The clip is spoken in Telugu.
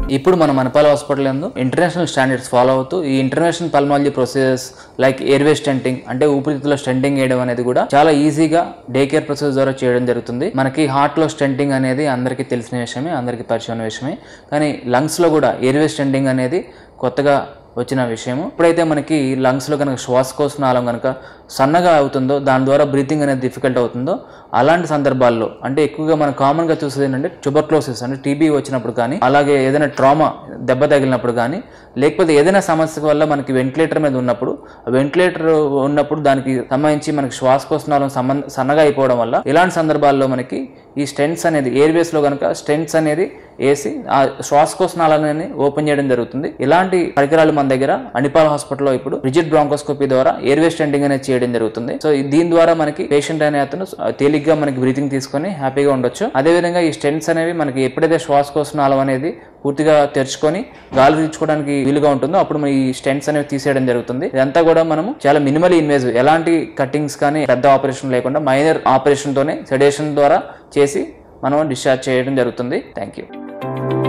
ఇప్పుడు మన మనపాల హాస్పిటల్ యందు ఇంటర్నేషనల్ స్టాండర్డ్స్ ఫాలో అవుతూ ఈ international pulmonology procedures like airway stenting అంటే ఊపిరితిత్తులో స్టెంటింగ్ వేయడం అనేది కూడా చాలా ఈజీగా డే కేర్ ప్రొసీజర్ ద్వారా చేయడం జరుగుతుంది మనకి హార్ట్ లో స్టెంటింగ్ అనేది అందరికీ తెలిసిన విషయమే అందరికీ పరిచయం విషయమే కానీ లంగ్స్ లో కూడా ఎయిర్వే స్టెంటింగ్ అనేది కొత్తగా వచ్చిన విషయము ఎప్పుడైతే మనకి లంగ్స్లో కనుక శ్వాసకోశ నాళం కనుక సన్నగా అవుతుందో దాని ద్వారా బ్రీతింగ్ అనేది డిఫికల్ట్ అవుతుందో అలాంటి సందర్భాల్లో అంటే ఎక్కువగా మనం కామన్గా చూసేది ఏంటంటే ట్యూబర్క్లోసిస్ అంటే టీబీ వచ్చినప్పుడు కానీ అలాగే ఏదైనా ట్రామా దెబ్బ తగిలినప్పుడు కానీ లేకపోతే ఏదైనా సమస్య వల్ల మనకి వెంటిలేటర్ మీద ఉన్నప్పుడు వెంటిలేటర్ ఉన్నప్పుడు దానికి సంబంధించి మనకి శ్వాసకోశ నాళం సంబంధ సన్నగా అయిపోవడం వల్ల ఇలాంటి సందర్భాల్లో మనకి ఈ స్టెంట్స్ అనేది ఎయిర్వేస్లో కనుక స్టెంట్స్ అనేది వేసి ఆ శ్వాసకోశ నాళాన్ని ఓపెన్ చేయడం జరుగుతుంది ఇలాంటి పరికరాలు మన దగ్గర అనిపాల్ హాస్పిటల్లో ఇప్పుడు రిజిడ్ బ్రాంకోస్కోపీ ద్వారా ఎయిర్వే స్టెంటింగ్ అనేది చేయడం జరుగుతుంది సో ఈ- దీని ద్వారా మనకి పేషెంట్ అనే అతను తేలిగ్గా మనకి బ్రీతింగ్ తీసుకొని హ్యాపీగా ఉండొచ్చు అదేవిధంగా ఈ స్టెంట్స్ అనేవి మనకి ఎప్పుడైతే శ్వాసకోశ నాళం అనేది పూర్తిగా తెరుచుకొని గాలి పీల్చుకోవడానికి వీలుగా ఉంటుందో అప్పుడు మన ఈ స్టెంట్స్ అనేవి తీసేయడం జరుగుతుంది ఇదంతా కూడా మనము చాలా మినిమల్ ఇన్వేజివ్ ఎలాంటి కట్టింగ్స్ కానీ పెద్ద ఆపరేషన్ లేకుండా మైనర్ ఆపరేషన్ తోనే సెడేషన్ ద్వారా చేసి మనం డిశ్చార్జ్ చేయడం జరుగుతుంది థ్యాంక్ యూ